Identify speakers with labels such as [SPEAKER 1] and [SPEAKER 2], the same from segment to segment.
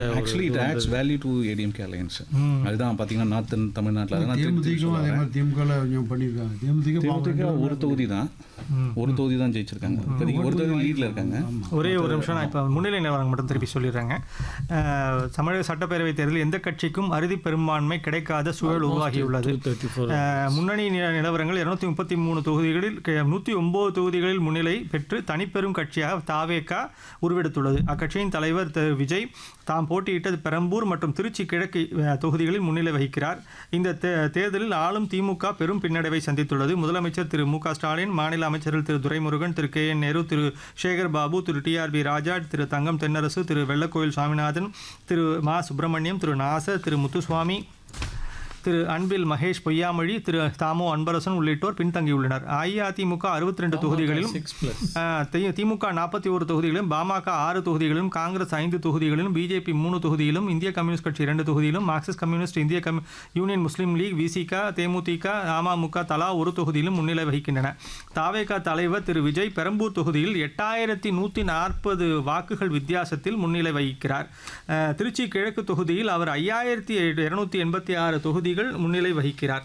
[SPEAKER 1] Actually it adds value to ADMK alliance அதுதான் பார்த்தீங்கன்னா northern தமிழ்நாட்டில் அதெல்லாம் திருப்பி திருப்பி
[SPEAKER 2] தேமுதிகவும் அதே
[SPEAKER 1] சொல்லுவாங்க.
[SPEAKER 2] மாதிரி திமுகவில் கொஞ்சம் பண்ணியிருக்காங்க தேமுதிக
[SPEAKER 1] தேமுதிக ஒரு தொகுதி தான் ஒரு தொகுதி தான் ஜெயிச்சிருக்காங்க இப்போதைக்கு ஒரு தொகுதி லீட்ல இருக்காங்க
[SPEAKER 3] ஒரே ஒரு நிமிஷம் நான் இப்போ முன்னிலை நிலவரம் மட்டும் திருப்பி சொல்லிடுறேங்க அஹ், தமிழக சட்டப்பேரவைத் தேர்தலில் எந்த கட்சிக்கும் அறுதி பெரும்பான்மை கிடைக்காத சூழல் உருவாகியுள்ளது அஹ், முன்னணி நில- நிலவரங்கள் இருநூத்தி முப்பத்தி மூணு தொகுதிகளில் நூற்றி ஒன்பது தொகுதிகளில் முன்னிலை பெற்று தனிப்பெரும் கட்சியாக தாவேகா உருவெடுத்துள்ளது அக்கட்சியின் தலைவர் திரு விஜய் தாம் போட்டியிட்ட பெரம்பூர் மற்றும் திருச்சி கிழக்கு அஹ், தொகுதிகளில் முன்னிலை வகிக்கிறார் இந்த தே- தேர்தலில் ஆளும் திமுக பெரும் பின்னடைவை சந்தித்துள்ளது முதலமைச்சர் திரு மு க ஸ்டாலின் மாநில அமைச்சர்கள் Thiru Duraimurugan Thiru K N Nehru Thiru Sekar Babu Thiru TRB Raja Thiru Thangam Thennarasu Thiru Vellakovil Swaminathan Thiru Ma Subramaniam திரு நாசர் திரு முத்துசுவாமி திரு அன்பில் மகேஷ் பொய்யாமொழி திரு தாமோ அன்பரசன் உள்ளிட்டோர் பின்தங்கியுள்ளனர் அஇஅதிமுக அறுபத்தி ரெண்டு தொகுதிகளிலும் ஆஹ், தி- திமுக நாற்பத்தி ஒரு தொகுதிகளிலும் பாமக ஆறு தொகுதிகளிலும் காங்கிரஸ் ஐந்து தொகுதிகளிலும் பிஜேபி மூணு தொகுதியிலும் இந்திய கம்யூனிஸ்ட் கட்சி இரண்டு தொகுதியிலும் மார்க்சிஸ்ட் கம்யூனிஸ்ட் இந்திய கம்யூ union Muslim league VCK DMDK AMMK தலா ஒரு தொகுதியிலும் முன்னிலை வகிக்கின்றன தாவேகா தலைவர் திரு விஜய் பெரம்பூர் தொகுதியில் எட்டாயிரத்தி நூற்றி நாற்பது வாக்குகள் வித்தியாசத்தில் முன்னிலை வகிக்கிறார் ஆஹ், திருச்சி கிழக்கு தொகுதியில் அவர் ஐயாயிரத்தி இருநூத்தி எண்பத்தி ஆறு தொகுதிகள் முன்னிலை வகிக்கிறார்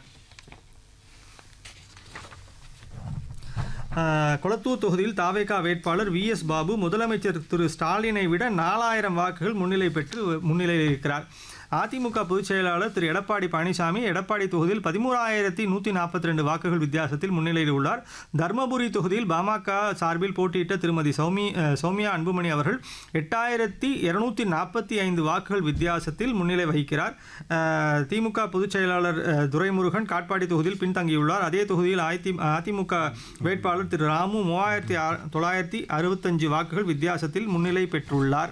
[SPEAKER 3] ஆஹ், கொளத்தூர் தொகுதியில் தாவேகா வேட்பாளர் வி எஸ் பாபு முதலமைச்சர் திரு ஸ்டாலினை விட நாலாயிரம் வாக்குகள் முன்னிலை பெற்று முன்னிலையில் இருக்கிறார் அதிமுக பொதுச் செயலாளர் திரு எடப்பாடி பழனிசாமி எடப்பாடி தொகுதியில் பதிமூறாயிரத்தி நூற்றி நாற்பத்தி ரெண்டு வாக்குகள் வித்தியாசத்தில் முன்னிலையில் உள்ளார் தர்மபுரி தொகுதியில் பாமக சார்பில் போட்டியிட்ட திருமதி சௌமி அஹ், சௌமியா அன்புமணி அவர்கள் எட்டாயிரத்தி இருநூத்தி நாற்பத்தி ஐந்து வாக்குகள் வித்தியாசத்தில் முன்னிலை வகிக்கிறார் அஹ், திமுக பொதுச் செயலாளர் அஹ், துரைமுருகன் காட்பாடி தொகுதியில் பின்தங்கியுள்ளார் அதே தொகுதியில் அதி அதிமுக வேட்பாளர் திரு ராமு மூவாயிரத்தி ஆ- தொள்ளாயிரத்தி அறுபத்தஞ்சு வாக்குகள் வித்தியாசத்தில் முன்னிலை பெற்றுள்ளார்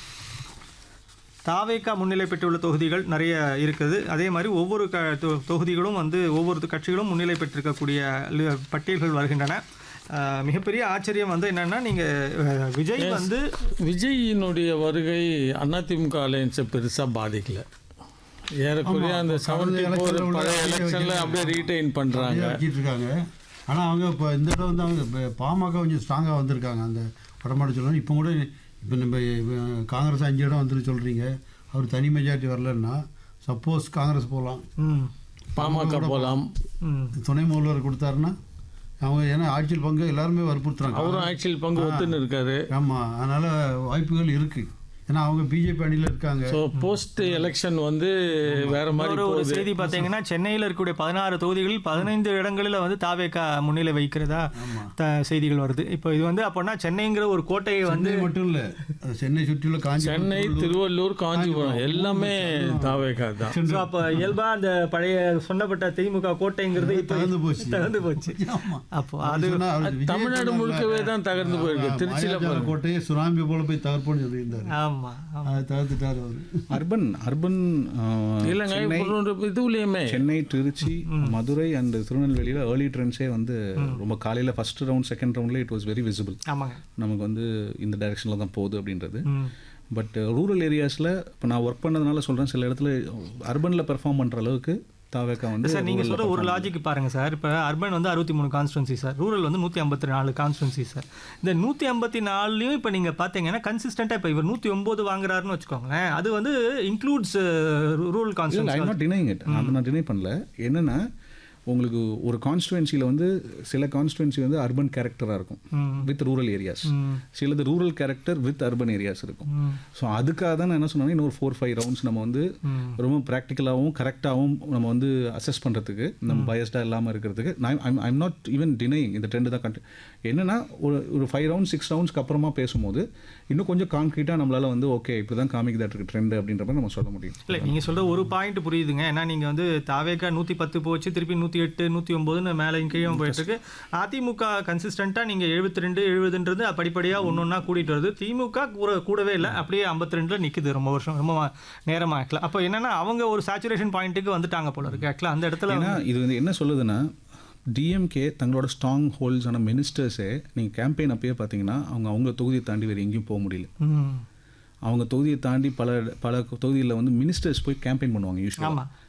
[SPEAKER 3] தாவேக்கா முன்னிலை பெற்றுள்ள தொகுதிகள் நிறைய இருக்குது அதே மாதிரி ஒவ்வொரு க தொ- தொகுதிகளும் வந்து ஒவ்வொரு கட்சிகளும் முன்னிலை பெற்றிருக்கக்கூடிய லி- பட்டியல்கள் வருகின்றன அஹ், மிகப்பெரிய ஆச்சரியம் வந்து என்னன்னா நீங்க அஹ், விஜய் வந்து
[SPEAKER 4] விஜயினுடைய வருகை அதிமுக அலையன்ஸை பெருசாக பாதிக்கல ஏறக்குறைய அந்த செவன்டி ஃபோர்
[SPEAKER 2] election ல உள்ள
[SPEAKER 4] பழைய
[SPEAKER 2] அப்படியே
[SPEAKER 4] எலெக்ஷனில்
[SPEAKER 2] வைக்கிறாங்க.
[SPEAKER 4] அப்படியே ரீட்டைன் பண்ணுறாங்க
[SPEAKER 2] அப்படியே வச்சிட்டு இருக்காங்க ஆனால் அவங்க இப்போ இந்த தடவை வந்து அவங்க இப்ப பாமக கொஞ்சம் ஸ்ட்ராங்காக வந்திருக்காங்க அந்த வடமாடு சொல்லணும் இப்போ கூட இப்போ நம்ம அஹ், காங்கிரஸ் அஞ்சு இடம் வந்துட்டு சொல்கிறீங்க அவர் தனி மெஜாரிட்டி வரலன்னா சப்போஸ் காங்கிரஸ் போகலாம்
[SPEAKER 3] ம்,
[SPEAKER 4] பாமக போகலாம்
[SPEAKER 3] ம்,
[SPEAKER 2] துணை முதல்வர் கொடுத்தாருன்னா அவங்க ஏன்னா ஆட்சியில் பங்கு எல்லாருமே வற்புறுத்துறாங்க
[SPEAKER 4] அவரும் ஆட்சியில் பங்கு ஒத்துன்னு இருக்காரு
[SPEAKER 2] ஆமாம் அதனால் வாய்ப்புகள் இருக்குது ஏன்னா அவங்க பிஜேபி அணியில் இருக்காங்க
[SPEAKER 4] ஸோ போஸ்ட் எலெக்ஷன் வந்து வேற மாதிரி
[SPEAKER 3] ஒரு ஒரு
[SPEAKER 4] போகுது
[SPEAKER 3] செய்தி பார்த்தீங்கன்னா சென்னையில் இருக்கக்கூடிய பதினாறு தொகுதிகளில் பதினைந்து இடங்களில் வந்து தாவேக்கா முன்னிலை வைக்கிறதா த செய்திகள் வருது இப்போ இது வந்து அப்போனா சென்னைங்கிற ஒரு கோட்டையை வந்து
[SPEAKER 2] சென்னை மட்டும் இல்லை சென்னை சுற்றியுள்ள காஞ்சி
[SPEAKER 4] சென்னை திருவள்ளூர் காஞ்சிபுரம் எல்லாமே தாவேகா தான்
[SPEAKER 3] ஸோ அப்போ இயல்பா அந்த பழைய சொன்னப்பட்ட திமுக கோட்டைங்கிறது இப்போ
[SPEAKER 2] தகர்ந்து போச்சு.
[SPEAKER 3] தகர்ந்து போச்சு
[SPEAKER 2] ஆமா.
[SPEAKER 3] அப்போ
[SPEAKER 2] அது
[SPEAKER 3] அது
[SPEAKER 2] சொன்னா அவர் விஜய்
[SPEAKER 4] தமிழ்நாடு
[SPEAKER 2] சொன்னார்ல,
[SPEAKER 4] முழுக்கவே தான் தகர்ந்து போயிருக்கு
[SPEAKER 2] ஆ,
[SPEAKER 4] திருச்சியில்
[SPEAKER 2] மாயாஜால கோட்டையை சுனாமி போல போய் தகர்ப்போன்னு சொல்லியிருந்தாரு
[SPEAKER 3] ஆமா ஆமா.
[SPEAKER 2] அதை தகர்த்துட்டாரு அவரு
[SPEAKER 1] அர்பன் அர்பன்
[SPEAKER 4] இல்லைங்க
[SPEAKER 1] சென்னை
[SPEAKER 4] இப்போ ஒரு இதுலேயுமே
[SPEAKER 1] சென்னை திருச்சி மதுரை அண்ட் திருநெல்வேலியில் ஏர்லி ட்ரெண்ட்ஸே வந்து ரொம்ப காலையில் ஃபர்ஸ்ட் ரவுண்ட் செகண்ட் ரவுண்ட்ல இட் வாஸ் வெரி விசிபிள்
[SPEAKER 3] ஆமாங்க
[SPEAKER 1] நமக்கு வந்து இந்த டைரெக்ஷனில் தான் போகுது அப்படின்றது
[SPEAKER 3] ம்
[SPEAKER 1] பட் ரூரல் ஏரியாஸில் இப்போ நான் ஒர்க் பண்ணதுனால சொல்கிறேன் சில இடத்துல அர்பனில் பெர்ஃபார்ம் பண்ணுற அளவுக்கு தாவேக்கா வந்து
[SPEAKER 3] சார் நீங்கள்
[SPEAKER 1] rural ல
[SPEAKER 3] சொல்ற ஒரு
[SPEAKER 1] perform
[SPEAKER 3] லாஜிக் பாருங்க சார் இப்போ அர்பன் வந்து அறுபத்தி மூணு கான்ஸ்டுவன்சி சார் ரூரல் வந்து நூற்றி ஐம்பத்தி நாலு கான்ஸ்டுவன்சி சார் இந்த நூற்றி ஐம்பத்தி நாலுலையும் இப்போ நீங்கள் பார்த்தீங்கன்னா கன்சிஸ்டண்ட்டாக இப்போ இவர் நூற்றி ஒம்பது வாங்குறாருன்னு வச்சுக்கோங்களேன் அது வந்து இன்க்ளூட்ஸ் ரூரல்
[SPEAKER 1] இல்லை I
[SPEAKER 3] constituency
[SPEAKER 1] not denying it அதை நான் டினை பண்ணல என்னன்னா உங்களுக்கு ஒரு கான்ஸ்டுவன்சியில் வந்து சில கான்ஸ்டுவன்சி வந்து அர்பன் கேரக்டராக இருக்கும் வித் ரூரல் ஏரியாஸ் சிலது rural character with urban areas இருக்கும் ஸோ அதுக்காக தான் நான் என்ன சொன்னேன் இன்னொரு ஃபோர் ஃபைவ் ரவுண்ட்ஸ் நம்ம வந்து ரொம்ப ப்ராக்டிக்கலாகவும் கரெக்டாகவும் நம்ம வந்து அசஸ் பண்ணுறதுக்கு நம்ம பயஸ்டாக இல்லாமல் இருக்கிறதுக்கு நான் ஐம் நாட் ஈவன் டினைங் இந்த ட்ரெண்டு தான் கண்டு என்னன்னா ஒரு ஒரு ஃபைவ் ரவுண்ட் சிக்ஸ் ரவுண்ட்ஸ்க்கு அப்புறமா பேசும்போது இன்னும் கொஞ்சம் கான்க்ரீட்டாக நம்மளால வந்து ஓகே இப்படி தான் காமிக்குதா இருக்கு ட்ரெண்ட் அப்படின்ற மாதிரி நம்ம சொல்ல முடியும்
[SPEAKER 3] இல்லை நீங்கள் சொல்ற ஒரு பாயிண்ட் புரியுதுங்க ஏன்னா நீங்கள் வந்து தாவேக்கா நூற்றி பத்து போச்சு திருப்பி நூற்றி எட்டு நூற்றி ஒம்போதுன்னு மேலே கீழே போயிட்டு இருக்கு அதிமுக கன்சிஸ்டண்ட்டாக நீங்கள் எழுபத்தி ரெண்டு எழுபதுன்றது படிப்படியாக ஒன்று ஒன்றா கூட்டிகிட்டு வருது திமுக கூட கூடவே இல்லை அப்படியே ஐம்பத்தி ரெண்டில் நிற்குது ரொம்ப வருஷம் ரொம்ப நேரமாக ஆக்கலாம் அப்போ என்னன்னா அவங்க ஒரு சேச்சுரேஷன் பாயிண்ட்டுக்கு வந்துட்டாங்க போல இருக்கு ஆக்சுவலாக அந்த இடத்துல
[SPEAKER 1] ஏன்னா இது வந்து என்ன சொல்லுதுன்னா டிஎம்கே தங்களோட ஸ்ட்ராங் ஹோல்ட்ஸான மினிஸ்டர்ஸே நீங்கள் கேம்பெயின் அப்பயே பார்த்தீங்கன்னா அவங்க அவங்க தொகுதியை தாண்டி வேறு எங்கேயும் போக முடியல
[SPEAKER 3] ம்
[SPEAKER 1] அவங்க தொகுதியை தாண்டி பல பல தொகுதியில் வந்து மினிஸ்டர்ஸ் போய் கேம்பெயின் பண்ணுவாங்க யூஸ்வலாக
[SPEAKER 3] ஆமா.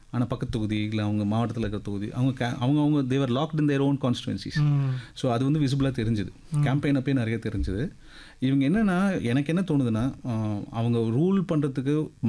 [SPEAKER 1] ஆனால் பக்கத்து தொகுதி இல்லை அவங்க மாவட்டத்தில் இருக்கிற தொகுதி அவங்க ca- அவங்க அவங்க they were locked in their own constituencies
[SPEAKER 3] ம்.
[SPEAKER 1] ஸோ அது வந்து விசிபிளாக தெரிஞ்சுது கேம்பெயின் அப்பயே நிறைய தெரிஞ்சுது இவங்க என்னன்னா எனக்கு என்ன தோணுதுன்னா ஆஹ் அவங்க ரூல் பண்ணுறதுக்கு